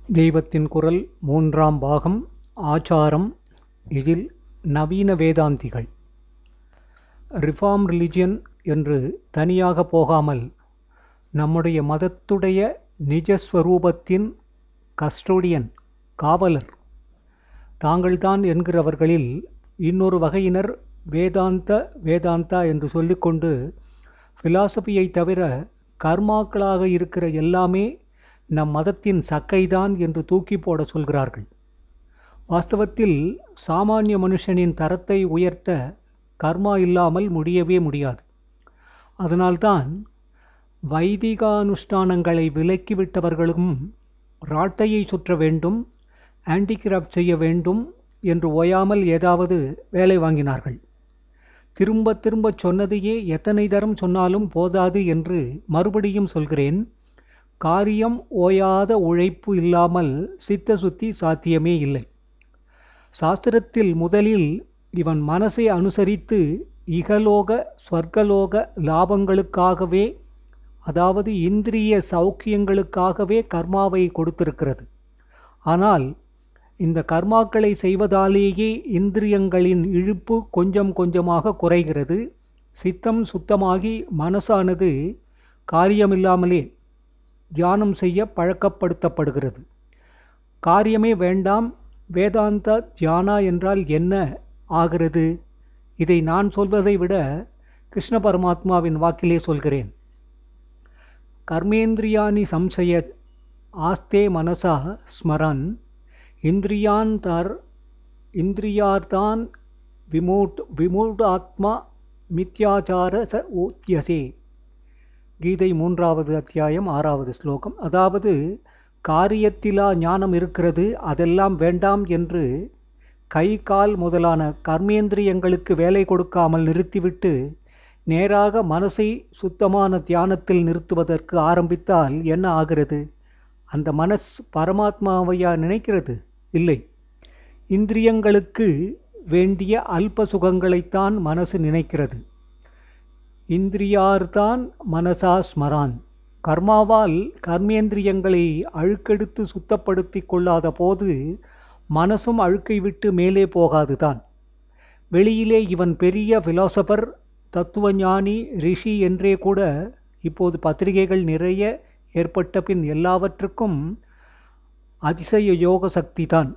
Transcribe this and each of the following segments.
தெய்வத்தின் குரல் மூன்றாம் பாகம் ஆச்சாரம் இதில் நவீன வேதாந்திகள் ரிஃபார்ம் ரிலிஜியன் என்று தனியாக போகாமல் நம்முடைய மதத்துடைய நிஜஸ்வரூபத்தின் கஸ்டோடியன் காவலர் தாங்கள்தான் என்கிறவர்களில் இன்னொரு வகையினர் வேதாந்த வேதாந்தா என்று சொல்லிக்கொண்டு ஃபிலாசபியை தவிர கர்மாக்களாக இருக்கிற எல்லாமே நம் மதத்தின் சக்கைதான் என்று தூக்கி போட சொல்கிறார்கள் வாஸ்தவத்தில் சாமானிய மனுஷனின் தரத்தை உயர்த்த கர்மா இல்லாமல் முடியவே முடியாது அதனால்தான் வைதிகானுஷ்டானங்களை விலக்கிவிட்டவர்களும் ராட்டையை சுற்ற வேண்டும் ஆன்டிகிராஃப்ட் செய்ய வேண்டும் என்று ஓயாமல் ஏதாவது வேலை வாங்கினார்கள் திரும்ப திரும்ப சொன்னதையே எத்தனை தரம் சொன்னாலும் போதாது என்று மறுபடியும் சொல்கிறேன் காரியம் ஓயாத உழைப்பு இல்லாமல் சித்த சுத்தி சாத்தியமே இல்லை சாஸ்திரத்தில் முதலில் இவன் மனசை அனுசரித்து இகலோக ஸ்வர்கலோக லாபங்களுக்காகவே அதாவது இந்திரிய சௌக்கியங்களுக்காகவே கர்மாவை கொடுத்திருக்கிறது ஆனால் இந்த கர்மாக்களை செய்வதாலேயே இந்திரியங்களின் இழுப்பு கொஞ்சம் கொஞ்சமாக குறைகிறது சித்தம் சுத்தமாகி மனசானது காரியமில்லாமலே தியானம் செய்ய பழக்கப்படுத்தப்படுகிறது காரியமே வேண்டாம் வேதாந்த தியானா என்றால் என்ன ஆகிறது இதை நான் சொல்வதை விட கிருஷ்ண பரமாத்மாவின் வாக்கிலே சொல்கிறேன் கர்மேந்திரியாணி சம்சய ஆஸ்தே மனசா ஸ்மரன் இந்திரியான் தர் இந்திரியார்தான் விமூட் விமூடாத்மா மித்யாச்சார ச ஊத்தியசே கீதை மூன்றாவது அத்தியாயம் ஆறாவது ஸ்லோகம் அதாவது காரியத்திலா ஞானம் இருக்கிறது அதெல்லாம் வேண்டாம் என்று கை கால் முதலான கர்மேந்திரியங்களுக்கு வேலை கொடுக்காமல் நிறுத்திவிட்டு நேராக மனசை சுத்தமான தியானத்தில் நிறுத்துவதற்கு ஆரம்பித்தால் என்ன ஆகிறது அந்த மனஸ் பரமாத்மாவையா நினைக்கிறது இல்லை இந்திரியங்களுக்கு வேண்டிய அல்ப சுகங்களைத்தான் மனசு நினைக்கிறது இந்திரியார்தான் மனசா ஸ்மரான் கர்மாவால் கர்மேந்திரியங்களை அழுக்கெடுத்து சுத்தப்படுத்தி கொள்ளாத போது மனசும் அழுக்கை விட்டு மேலே போகாதுதான் வெளியிலே இவன் பெரிய ஃபிலாசபர் தத்துவஞானி ரிஷி என்றே கூட இப்போது பத்திரிகைகள் நிறைய ஏற்பட்ட பின் எல்லாவற்றுக்கும் அதிசய யோக சக்தி தான்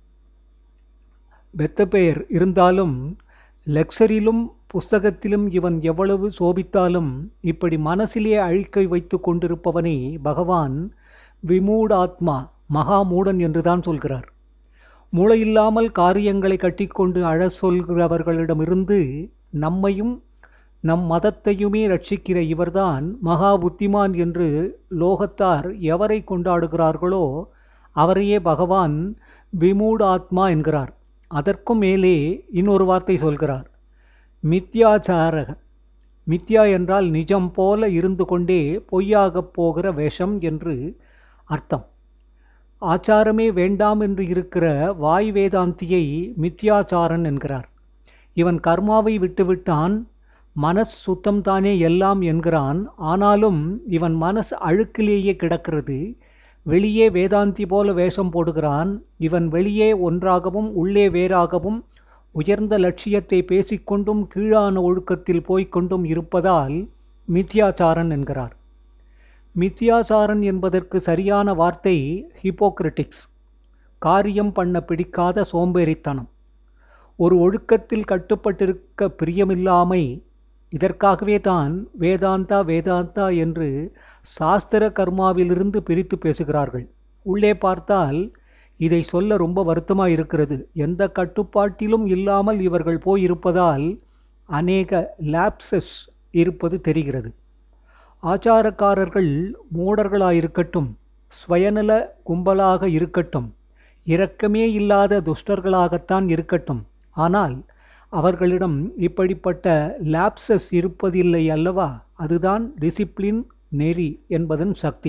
பெத்த பெயர் இருந்தாலும் லெக்சரிலும் புஸ்தகத்திலும் இவன் எவ்வளவு சோபித்தாலும் இப்படி மனசிலே அழிக்கை வைத்து கொண்டிருப்பவனை பகவான் விமூடாத்மா மகாமூடன் என்றுதான் சொல்கிறார் மூளையில்லாமல் காரியங்களை கட்டிக்கொண்டு அழ சொல்கிறவர்களிடமிருந்து நம்மையும் நம் மதத்தையுமே ரட்சிக்கிற இவர்தான் மகா புத்திமான் என்று லோகத்தார் எவரை கொண்டாடுகிறார்களோ அவரையே பகவான் விமூடாத்மா என்கிறார் அதற்கும் மேலே இன்னொரு வார்த்தை சொல்கிறார் மித்யாச்சாரக மித்யா என்றால் நிஜம் போல இருந்து கொண்டே பொய்யாகப் போகிற விஷம் என்று அர்த்தம் ஆச்சாரமே வேண்டாம் என்று இருக்கிற வாய் வேதாந்தியை மித்யாச்சாரன் என்கிறார் இவன் கர்மாவை விட்டுவிட்டான் மனஸ் சுத்தம்தானே எல்லாம் என்கிறான் ஆனாலும் இவன் மனஸ் அழுக்கிலேயே கிடக்கிறது வெளியே வேதாந்தி போல வேஷம் போடுகிறான் இவன் வெளியே ஒன்றாகவும் உள்ளே வேறாகவும் உயர்ந்த லட்சியத்தை பேசிக்கொண்டும் கீழான ஒழுக்கத்தில் போய்கொண்டும் இருப்பதால் மித்யாச்சாரன் என்கிறார் மித்யாச்சாரன் என்பதற்கு சரியான வார்த்தை ஹிப்போக்ரிட்டிக்ஸ் காரியம் பண்ண பிடிக்காத சோம்பேறித்தனம் ஒரு ஒழுக்கத்தில் கட்டுப்பட்டிருக்க பிரியமில்லாமை இதற்காகவே தான் வேதாந்தா வேதாந்தா என்று சாஸ்திர கர்மாவிலிருந்து பிரித்து பேசுகிறார்கள் உள்ளே பார்த்தால் இதை சொல்ல ரொம்ப வருத்தமாக இருக்கிறது எந்த கட்டுப்பாட்டிலும் இல்லாமல் இவர்கள் போயிருப்பதால் அநேக லேப்சஸ் இருப்பது தெரிகிறது ஆச்சாரக்காரர்கள் மூடர்களாயிருக்கட்டும் ஸ்வயநல கும்பலாக இருக்கட்டும் இரக்கமே இல்லாத துஷ்டர்களாகத்தான் இருக்கட்டும் ஆனால் அவர்களிடம் இப்படிப்பட்ட லேப்சஸ் இருப்பதில்லை அல்லவா அதுதான் டிசிப்ளின் நெறி என்பதன் சக்தி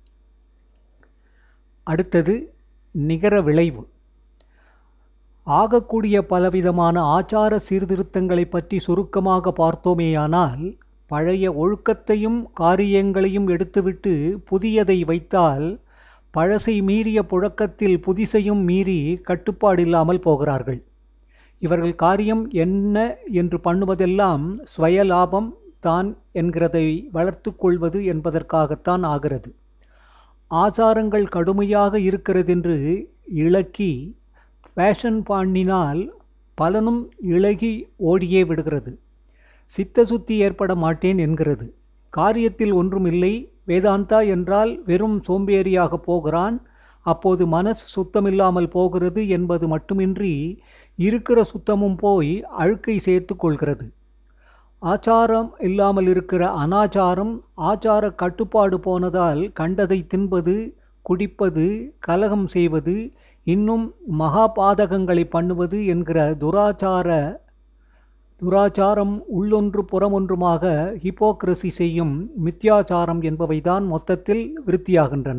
அடுத்தது நிகர விளைவு ஆகக்கூடிய பலவிதமான ஆச்சார சீர்திருத்தங்களை பற்றி சுருக்கமாக பார்த்தோமேயானால் பழைய ஒழுக்கத்தையும் காரியங்களையும் எடுத்துவிட்டு புதியதை வைத்தால் பழசை மீறிய புழக்கத்தில் புதிசையும் மீறி கட்டுப்பாடில்லாமல் போகிறார்கள் இவர்கள் காரியம் என்ன என்று பண்ணுவதெல்லாம் ஸ்வய லாபம் தான் என்கிறதை வளர்த்து கொள்வது என்பதற்காகத்தான் ஆகிறது ஆச்சாரங்கள் கடுமையாக இருக்கிறதென்று இழக்கி ஃபேஷன் பண்ணினால் பலனும் இழகி ஓடியே விடுகிறது சித்த சுத்தி ஏற்பட மாட்டேன் என்கிறது காரியத்தில் ஒன்றும் இல்லை வேதாந்தா என்றால் வெறும் சோம்பேறியாக போகிறான் அப்போது மனசு சுத்தமில்லாமல் போகிறது என்பது மட்டுமின்றி இருக்கிற சுத்தமும் போய் அழுக்கை சேர்த்து கொள்கிறது ஆச்சாரம் இல்லாமல் இருக்கிற அனாச்சாரம் ஆச்சார கட்டுப்பாடு போனதால் கண்டதை தின்பது குடிப்பது கலகம் செய்வது இன்னும் மகா பாதகங்களை பண்ணுவது என்கிற துராச்சார துராச்சாரம் உள்ளொன்று புறமொன்றுமாக ஹிப்போக்ரசி செய்யும் மித்யாச்சாரம் என்பவைதான் மொத்தத்தில் விருத்தியாகின்றன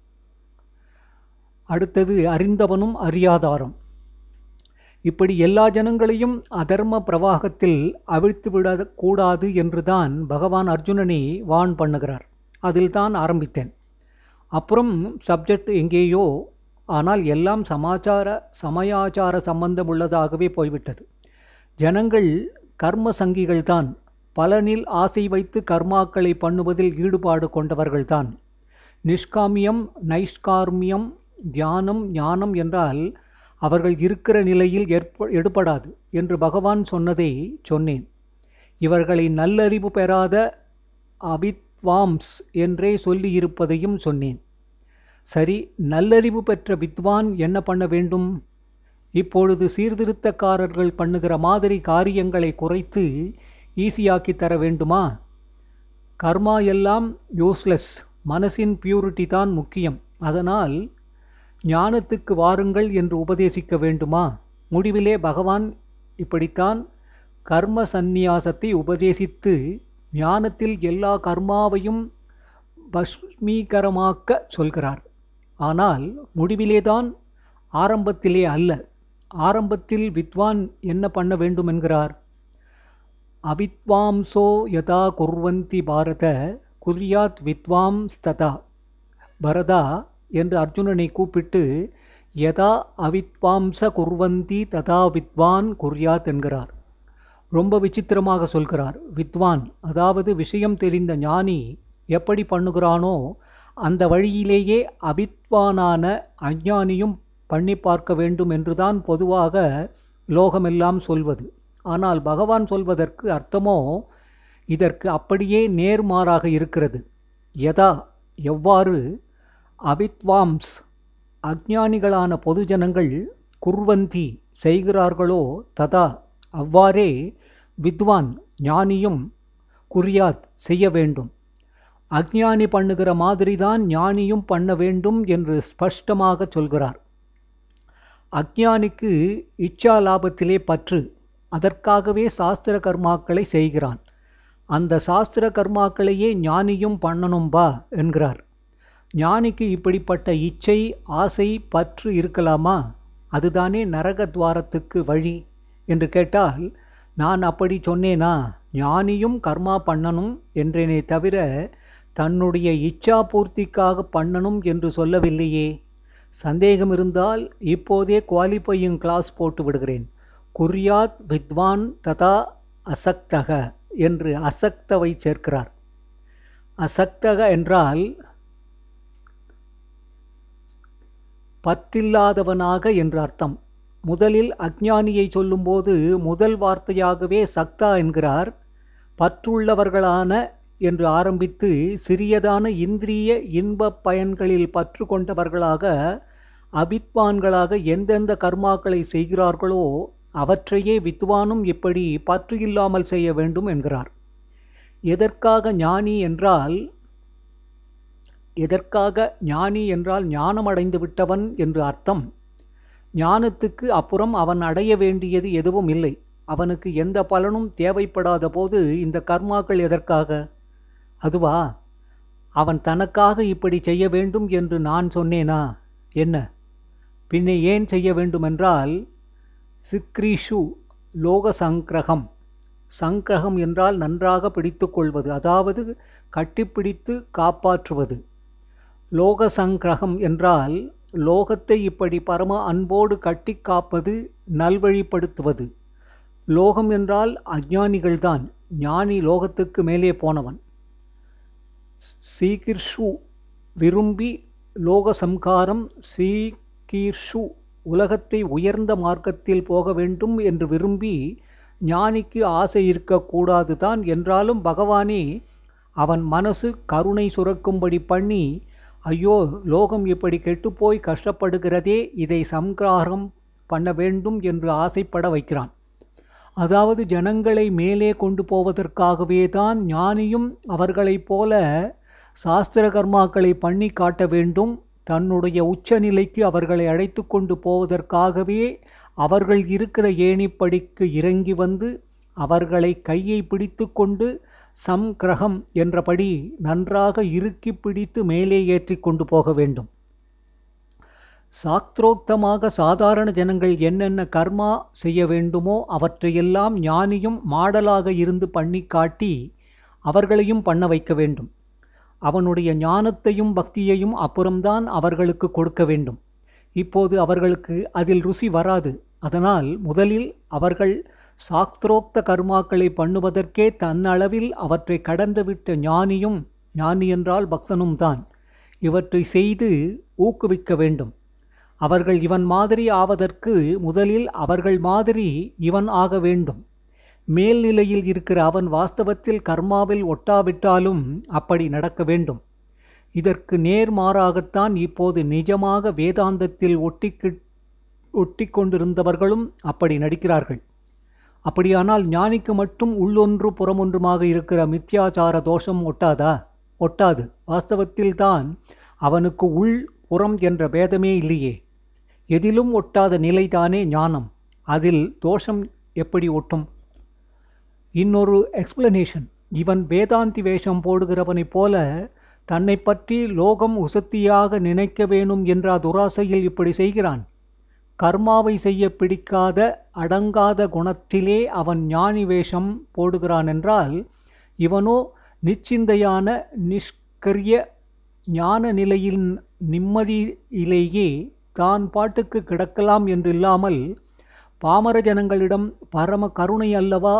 அடுத்தது அறிந்தவனும் அறியாதாரம் இப்படி எல்லா ஜனங்களையும் அதர்ம பிரவாகத்தில் அவிழ்த்து விடக்கூடாது என்றுதான் பகவான் அர்ஜுனனை வான் பண்ணுகிறார் அதில் தான் ஆரம்பித்தேன் அப்புறம் சப்ஜெக்ட் எங்கேயோ ஆனால் எல்லாம் சமாச்சார சமயாச்சார சம்பந்தம் உள்ளதாகவே போய்விட்டது ஜனங்கள் கர்ம சங்கிகள்தான் பலனில் ஆசை வைத்து கர்மாக்களை பண்ணுவதில் ஈடுபாடு கொண்டவர்கள்தான் நிஷ்காமியம் நைஷ்கார்மியம் தியானம் ஞானம் என்றால் அவர்கள் இருக்கிற நிலையில் ஏற்ப எடுபடாது என்று பகவான் சொன்னதை சொன்னேன் இவர்களை நல்லறிவு பெறாத அவித்வாம்ஸ் என்றே சொல்லியிருப்பதையும் சொன்னேன் சரி நல்லறிவு பெற்ற வித்வான் என்ன பண்ண வேண்டும் இப்பொழுது சீர்திருத்தக்காரர்கள் பண்ணுகிற மாதிரி காரியங்களை குறைத்து ஈஸியாக்கி தர வேண்டுமா கர்மா எல்லாம் யூஸ்லெஸ் மனசின் பியூரிட்டி தான் முக்கியம் அதனால் ஞானத்துக்கு வாருங்கள் என்று உபதேசிக்க வேண்டுமா முடிவிலே பகவான் இப்படித்தான் கர்ம சந்நியாசத்தை உபதேசித்து ஞானத்தில் எல்லா கர்மாவையும் பஸ்மீகரமாக்க சொல்கிறார் ஆனால் முடிவிலேதான் ஆரம்பத்திலே அல்ல ஆரம்பத்தில் வித்வான் என்ன பண்ண வேண்டும் என்கிறார் அவித்வாம்சோ யதா குர்வந்தி பாரத குர்யாத் வித்வாம்ஸ் ததா பரதா என்று அர்ஜுனனை கூப்பிட்டு யதா அவித்வாம்ச குர்வந்தி ததா வித்வான் குர்யாத் என்கிறார் ரொம்ப விசித்திரமாக சொல்கிறார் வித்வான் அதாவது விஷயம் தெரிந்த ஞானி எப்படி பண்ணுகிறானோ அந்த வழியிலேயே அவித்வானான அஞ்ஞானியும் பண்ணி பார்க்க வேண்டும் என்றுதான் பொதுவாக லோகமெல்லாம் சொல்வது ஆனால் பகவான் சொல்வதற்கு அர்த்தமோ இதற்கு அப்படியே நேர்மாறாக இருக்கிறது யதா எவ்வாறு அவித்வாம்ஸ் அஜ்ஞானிகளான பொதுஜனங்கள் குர்வந்தி செய்கிறார்களோ ததா அவ்வாறே வித்வான் ஞானியும் குறியாத் செய்ய வேண்டும் அஜ்ஞானி பண்ணுகிற மாதிரிதான் ஞானியும் பண்ண வேண்டும் என்று ஸ்பஷ்டமாக சொல்கிறார் அஜ்ஞானிக்கு இச்சா லாபத்திலே பற்று அதற்காகவே சாஸ்திர கர்மாக்களை செய்கிறான் அந்த சாஸ்திர கர்மாக்களையே ஞானியும் பண்ணணும்பா என்கிறார் ஞானிக்கு இப்படிப்பட்ட இச்சை ஆசை பற்று இருக்கலாமா அதுதானே நரக துவாரத்துக்கு வழி என்று கேட்டால் நான் அப்படி சொன்னேனா ஞானியும் கர்மா பண்ணணும் என்றேனே தவிர தன்னுடைய இச்சா பூர்த்திக்காக பண்ணணும் என்று சொல்லவில்லையே சந்தேகம் இருந்தால் இப்போதே குவாலிஃபையிங் கிளாஸ் போட்டு விடுகிறேன் குர்யாத் வித்வான் ததா அசக்தக என்று அசக்தவை சேர்க்கிறார் அசக்தக என்றால் பற்றில்லாதவனாக என்று அர்த்தம் முதலில் அஜ்ஞானியை சொல்லும்போது முதல் வார்த்தையாகவே சக்தா என்கிறார் பற்றுள்ளவர்களான என்று ஆரம்பித்து சிறியதான இந்திரிய இன்ப பயன்களில் பற்று கொண்டவர்களாக அபித்வான்களாக எந்தெந்த கர்மாக்களை செய்கிறார்களோ அவற்றையே வித்வானும் இப்படி பற்று இல்லாமல் செய்ய வேண்டும் என்கிறார் எதற்காக ஞானி என்றால் எதற்காக ஞானி என்றால் ஞானம் அடைந்து விட்டவன் என்று அர்த்தம் ஞானத்துக்கு அப்புறம் அவன் அடைய வேண்டியது எதுவும் இல்லை அவனுக்கு எந்த பலனும் தேவைப்படாத போது இந்த கர்மாக்கள் எதற்காக அதுவா அவன் தனக்காக இப்படி செய்ய வேண்டும் என்று நான் சொன்னேனா என்ன பின்னே ஏன் செய்ய வேண்டுமென்றால் சிக்ரீஷு லோக சங்கிரகம் சங்கிரகம் என்றால் நன்றாக பிடித்து கொள்வது அதாவது கட்டிப்பிடித்து காப்பாற்றுவது லோக சங்கிரகம் என்றால் லோகத்தை இப்படி பரம அன்போடு கட்டி காப்பது நல்வழிப்படுத்துவது லோகம் என்றால் அஞ்ஞானிகள்தான் ஞானி லோகத்துக்கு மேலே போனவன் சீகிர்ஷு விரும்பி லோக சம்காரம் சீகீர்ஷு உலகத்தை உயர்ந்த மார்க்கத்தில் போக வேண்டும் என்று விரும்பி ஞானிக்கு ஆசை இருக்கக்கூடாது தான் என்றாலும் பகவானே அவன் மனசு கருணை சுரக்கும்படி பண்ணி ஐயோ லோகம் இப்படி கெட்டுப்போய் கஷ்டப்படுகிறதே இதை சம்காரம் பண்ண வேண்டும் என்று ஆசைப்பட வைக்கிறான் அதாவது ஜனங்களை மேலே கொண்டு போவதற்காகவே தான் ஞானியும் அவர்களைப் போல சாஸ்திர கர்மாக்களை பண்ணி காட்ட வேண்டும் தன்னுடைய உச்சநிலைக்கு அவர்களை அழைத்து கொண்டு போவதற்காகவே அவர்கள் இருக்கிற ஏணிப்படிக்கு இறங்கி வந்து அவர்களை கையை பிடித்து கொண்டு சம்கிரகம் என்றபடி நன்றாக இறுக்கி பிடித்து மேலே ஏற்றி கொண்டு போக வேண்டும் சாஸ்திரோக்தமாக சாதாரண ஜனங்கள் என்னென்ன கர்மா செய்ய வேண்டுமோ அவற்றையெல்லாம் ஞானியும் மாடலாக இருந்து பண்ணி காட்டி அவர்களையும் பண்ண வைக்க வேண்டும் அவனுடைய ஞானத்தையும் பக்தியையும் அப்புறம்தான் அவர்களுக்கு கொடுக்க வேண்டும் இப்போது அவர்களுக்கு அதில் ருசி வராது அதனால் முதலில் அவர்கள் சாஸ்திரோக்த கர்மாக்களை பண்ணுவதற்கே தன்னளவில் அவற்றை கடந்துவிட்ட ஞானியும் ஞானி என்றால் பக்தனும் தான் இவற்றை செய்து ஊக்குவிக்க வேண்டும் அவர்கள் இவன் மாதிரி ஆவதற்கு முதலில் அவர்கள் மாதிரி இவன் ஆக வேண்டும் மேல்நிலையில் இருக்கிற அவன் வாஸ்தவத்தில் கர்மாவில் ஒட்டாவிட்டாலும் அப்படி நடக்க வேண்டும் இதற்கு நேர்மாறாகத்தான் இப்போது நிஜமாக வேதாந்தத்தில் ஒட்டிக்கு ஒட்டி கொண்டிருந்தவர்களும் அப்படி நடிக்கிறார்கள் அப்படியானால் ஞானிக்கு மட்டும் உள்ளொன்று புறமொன்றுமாக இருக்கிற மித்யாச்சார தோஷம் ஒட்டாதா ஒட்டாது வாஸ்தவத்தில் தான் அவனுக்கு உள் புறம் என்ற பேதமே இல்லையே எதிலும் ஒட்டாத நிலைதானே ஞானம் அதில் தோஷம் எப்படி ஒட்டும் இன்னொரு எக்ஸ்பிளனேஷன் இவன் வேதாந்தி வேஷம் போடுகிறவனைப் போல தன்னை பற்றி லோகம் உசத்தியாக நினைக்க வேணும் என்ற துராசையில் இப்படி செய்கிறான் கர்மாவை செய்ய பிடிக்காத அடங்காத குணத்திலே அவன் ஞானி வேஷம் போடுகிறான் என்றால் இவனோ நிச்சிந்தையான நிஷ்கரிய ஞான நிலையின் நிம்மதியிலேயே தான் பாட்டுக்கு கிடக்கலாம் என்றில்லாமல் பாமர ஜனங்களிடம் பரம கருணை அல்லவா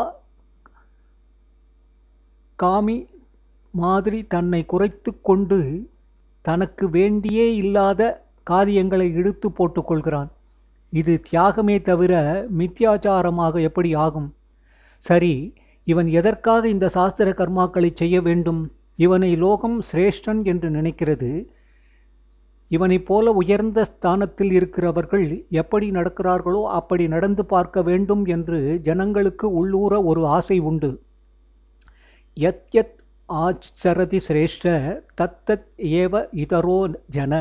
காமி மாதிரி தன்னை குறைத்து கொண்டு தனக்கு வேண்டியே இல்லாத காரியங்களை இழுத்து போட்டுக்கொள்கிறான் இது தியாகமே தவிர மித்யாச்சாரமாக எப்படி ஆகும் சரி இவன் எதற்காக இந்த சாஸ்திர கர்மாக்களை செய்ய வேண்டும் இவனை லோகம் சிரேஷ்டன் என்று நினைக்கிறது இவனைப் போல உயர்ந்த ஸ்தானத்தில் இருக்கிறவர்கள் எப்படி நடக்கிறார்களோ அப்படி நடந்து பார்க்க வேண்டும் என்று ஜனங்களுக்கு உள்ளூர ஒரு ஆசை உண்டு யத் யத் ஆச்சரதி சிரேஷ்ட தத் தத் ஏவ இதரோ ஜன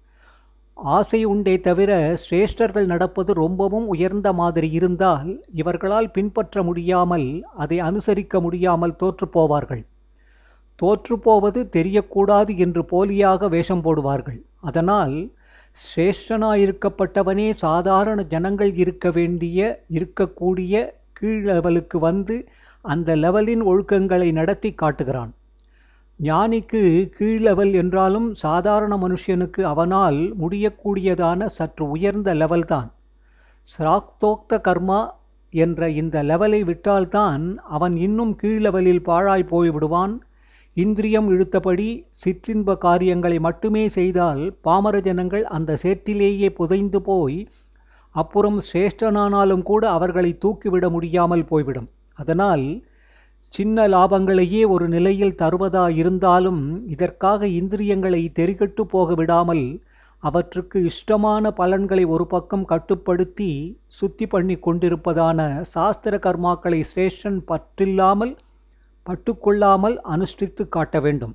ஆசை உண்டே தவிர சிரேஷ்டர்கள் நடப்பது ரொம்பவும் உயர்ந்த மாதிரி இருந்தால் இவர்களால் பின்பற்ற முடியாமல் அதை அனுசரிக்க முடியாமல் தோற்றுப்போவார்கள் தோற்றுப்போவது தெரியக்கூடாது என்று போலியாக வேஷம் போடுவார்கள் அதனால் சிரேஷ்டனாயிருக்கப்பட்டவனே சாதாரண ஜனங்கள் இருக்க வேண்டிய இருக்கக்கூடிய கீழ் லெவலுக்கு வந்து அந்த லெவலின் ஒழுக்கங்களை நடத்தி காட்டுகிறான் ஞானிக்கு கீழ் லெவல் என்றாலும் சாதாரண மனுஷனுக்கு அவனால் முடியக்கூடியதான சற்று உயர்ந்த லெவல்தான் சிராக்தோக்த கர்மா என்ற இந்த லெவலை விட்டால்தான் அவன் இன்னும் கீழ் லெவலில் பாழாய் போய்விடுவான் இந்திரியம் இழுத்தபடி சிற்றின்ப காரியங்களை மட்டுமே செய்தால் பாமர ஜனங்கள் அந்த சேற்றிலேயே புதைந்து போய் அப்புறம் சிரேஷ்டனானாலும் கூட அவர்களை தூக்கிவிட முடியாமல் போய்விடும் அதனால் சின்ன லாபங்களையே ஒரு நிலையில் தருவதா இருந்தாலும் இதற்காக இந்திரியங்களை தெரிகட்டு போக விடாமல் அவற்றுக்கு இஷ்டமான பலன்களை ஒரு பக்கம் கட்டுப்படுத்தி சுத்தி பண்ணி கொண்டிருப்பதான சாஸ்திர கர்மாக்களை சிரேஷ்டன் பற்றில்லாமல் பட்டுக்கொள்ளாமல் அனுஷ்டித்து காட்ட வேண்டும்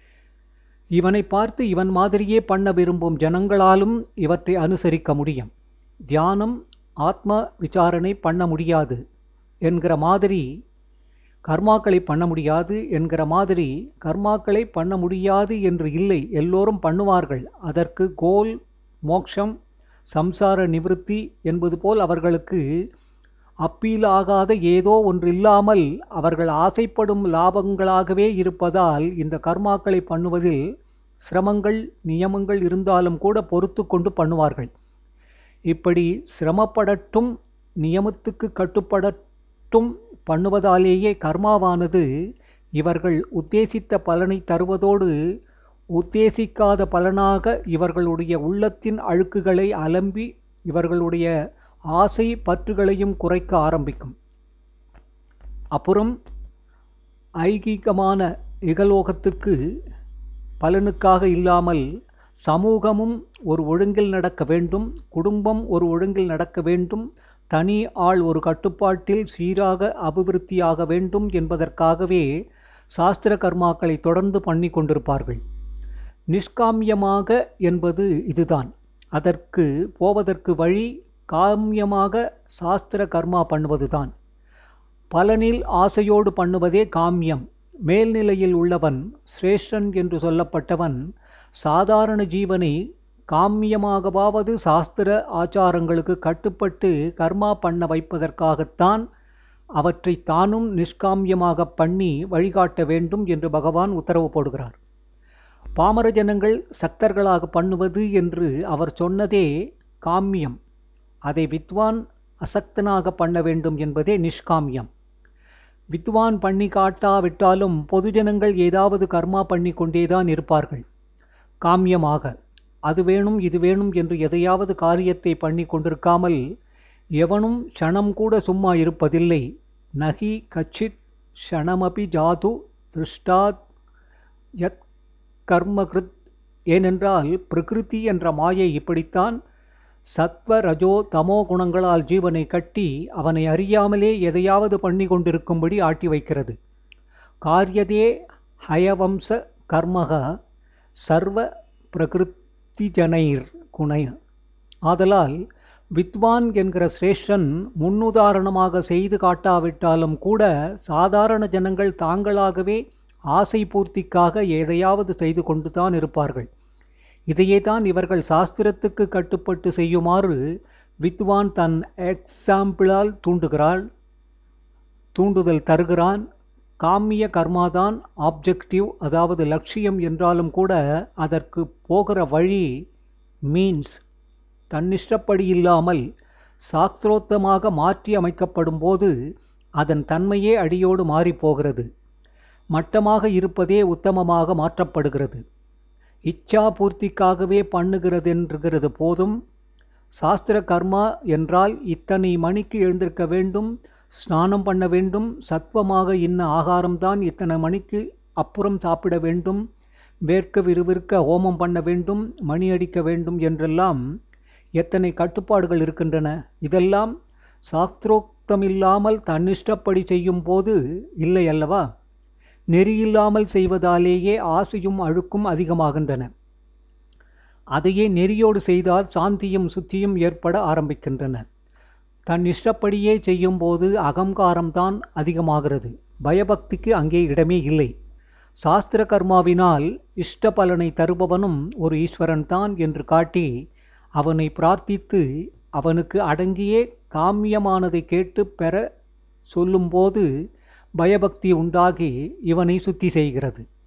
இவனை பார்த்து இவன் மாதிரியே பண்ண விரும்பும் ஜனங்களாலும் இவற்றை அனுசரிக்க முடியும் தியானம் ஆத்ம விசாரணை பண்ண முடியாது என்கிற மாதிரி கர்மாக்களை பண்ண முடியாது என்கிற மாதிரி கர்மாக்களை பண்ண முடியாது என்று இல்லை எல்லோரும் பண்ணுவார்கள் அதற்கு கோல் மோக்ஷம் சம்சார நிவிருத்தி என்பது போல் அவர்களுக்கு அப்பீல் ஆகாத ஏதோ ஒன்றில்லாமல் அவர்கள் ஆசைப்படும் லாபங்களாகவே இருப்பதால் இந்த கர்மாக்களை பண்ணுவதில் சிரமங்கள் நியமங்கள் இருந்தாலும் கூட பொறுத்து கொண்டு பண்ணுவார்கள் இப்படி சிரமப்படட்டும் நியமத்துக்கு கட்டுப்படட்டும் பண்ணுவதாலேயே கர்மாவானது இவர்கள் உத்தேசித்த பலனை தருவதோடு உத்தேசிக்காத பலனாக இவர்களுடைய உள்ளத்தின் அழுக்குகளை அலம்பி இவர்களுடைய ஆசை பற்றுகளையும் குறைக்க ஆரம்பிக்கும் அப்புறம் ஐகீகமான இகலோகத்துக்கு பலனுக்காக இல்லாமல் சமூகமும் ஒரு ஒழுங்கில் நடக்க வேண்டும் குடும்பம் ஒரு ஒழுங்கில் நடக்க வேண்டும் தனி ஆள் ஒரு கட்டுப்பாட்டில் சீராக அபிவிருத்தியாக வேண்டும் என்பதற்காகவே சாஸ்திர கர்மாக்களை தொடர்ந்து பண்ணி கொண்டிருப்பார்கள் நிஷ்காமியமாக என்பது இதுதான் அதற்கு போவதற்கு வழி காமியமாக சாஸ்திர கர்மா பண்ணுவதுதான் பலனில் ஆசையோடு பண்ணுவதே காமியம் மேல்நிலையில் உள்ளவன் சிரேஷ்டன் என்று சொல்லப்பட்டவன் சாதாரண ஜீவனை காமியமாகவாவது சாஸ்திர ஆச்சாரங்களுக்கு கட்டுப்பட்டு கர்மா பண்ண வைப்பதற்காகத்தான் அவற்றை தானும் நிஷ்காமியமாக பண்ணி வழிகாட்ட வேண்டும் என்று பகவான் உத்தரவு போடுகிறார் பாமர ஜனங்கள் சக்தர்களாக பண்ணுவது என்று அவர் சொன்னதே காமியம் அதை வித்வான் அசக்தனாக பண்ண வேண்டும் என்பதே நிஷ்காமியம் வித்வான் பண்ணி காட்டாவிட்டாலும் பொதுஜனங்கள் ஏதாவது கர்மா பண்ணி கொண்டேதான் இருப்பார்கள் காமியமாக அது வேணும் இது வேணும் என்று எதையாவது காரியத்தை பண்ணி கொண்டிருக்காமல் எவனும் க்ஷணம் கூட சும்மா இருப்பதில்லை நகி கச்சித் க்ஷணமபி ஜாது திருஷ்டாத் யத் கர்மகிருத் ஏனென்றால் பிரகிருதி என்ற மாயை இப்படித்தான் சத்வ ரஜோ தமோ குணங்களால் ஜீவனை கட்டி அவனை அறியாமலே எதையாவது பண்ணி கொண்டிருக்கும்படி ஆட்டி வைக்கிறது காரியதே ஹயவம்ச கர்மக சர்வ பிரகிருதி ஜனைர் குணை ஆதலால் வித்வான் என்கிற சிரேஷ்டன் முன்னுதாரணமாக செய்து காட்டாவிட்டாலும் கூட சாதாரண ஜனங்கள் தாங்களாகவே ஆசை பூர்த்திக்காக எதையாவது செய்து கொண்டுதான் இருப்பார்கள் இதையே தான் இவர்கள் சாஸ்திரத்துக்கு கட்டுப்பட்டு செய்யுமாறு வித்வான் தன் எக்ஸாம்பிளால் தூண்டுகிறாள் தூண்டுதல் தருகிறான் காமிய கர்மாதான் ஆப்ஜெக்டிவ் அதாவது லட்சியம் என்றாலும் கூட அதற்கு போகிற வழி மீன்ஸ் தன்னிஷ்டப்படி இல்லாமல் சாஸ்திரோத்தமாக மாற்றி அமைக்கப்படும் போது அதன் தன்மையே அடியோடு மாறிப்போகிறது மட்டமாக இருப்பதே உத்தமமாக மாற்றப்படுகிறது இச்சா பூர்த்திக்காகவே பண்ணுகிறதென்றுகிறது போதும் சாஸ்திர கர்மா என்றால் இத்தனை மணிக்கு எழுந்திருக்க வேண்டும் ஸ்நானம் பண்ண வேண்டும் சத்வமாக இன்ன ஆகாரம்தான் இத்தனை மணிக்கு அப்புறம் சாப்பிட வேண்டும் வேர்க்க விறுவிறுக்க ஹோமம் பண்ண வேண்டும் மணி அடிக்க வேண்டும் என்றெல்லாம் எத்தனை கட்டுப்பாடுகள் இருக்கின்றன இதெல்லாம் சாஸ்திரோக்தமில்லாமல் தன்னிஷ்டப்படி செய்யும் போது இல்லை அல்லவா நெறியில்லாமல் செய்வதாலேயே ஆசையும் அழுக்கும் அதிகமாகின்றன அதையே நெறியோடு செய்தால் சாந்தியும் சுத்தியும் ஏற்பட ஆரம்பிக்கின்றன தன் இஷ்டப்படியே செய்யும்போது அகங்காரம்தான் அதிகமாகிறது பயபக்திக்கு அங்கே இடமே இல்லை சாஸ்திர கர்மாவினால் இஷ்ட பலனை தருபவனும் ஒரு ஈஸ்வரன் தான் என்று காட்டி அவனை பிரார்த்தித்து அவனுக்கு அடங்கியே காமியமானதை கேட்டு பெற சொல்லும்போது பயபக்தி உண்டாகி இவனை சுத்தி செய்கிறது